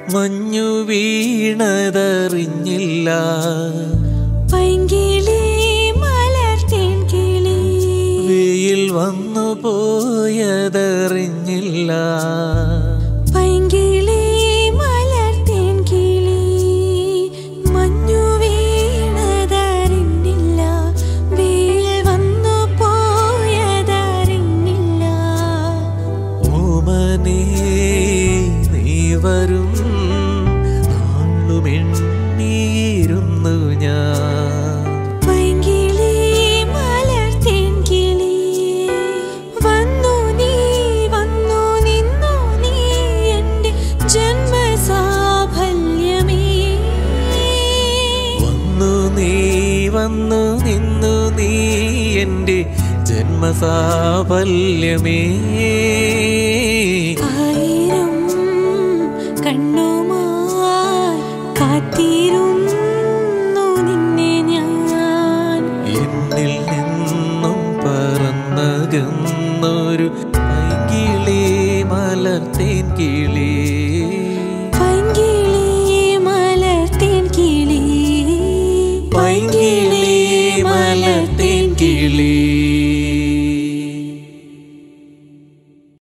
മഞ്ഞു വീണതറിഞ്ഞില്ല പൈങ്കിളി മലർത്തേൻ കിളി വെയിൽ വന്നു പോയതറിഞ്ഞില്ല പൈങ്കിളി മലർത്തേൻ കിളി മഞ്ഞു വീണതറിഞ്ഞില്ല വെയിൽ വന്നു പോയതറിഞ്ഞില്ല ഓമനേ നീ വരും നാളുമെണ്ണിയിരുന്നു ഞാൻ പൈങ്കിളി മലർത്തേൻ കിളി വന്നു നീ വന്നു നിന്നു നീ എൻ്റെ ജന്മസാഫല്യമേ വന്നു നീ വന്നു നിന്നു നീ എൻ്റെ ജന്മസാഫല്യമേ ആയിരം കണ്ണുമായി കാത്തിരുന്നു നിന്നെ ഞാൻ എന്നിൽ നിന്നും പറന്നകന്നൊരു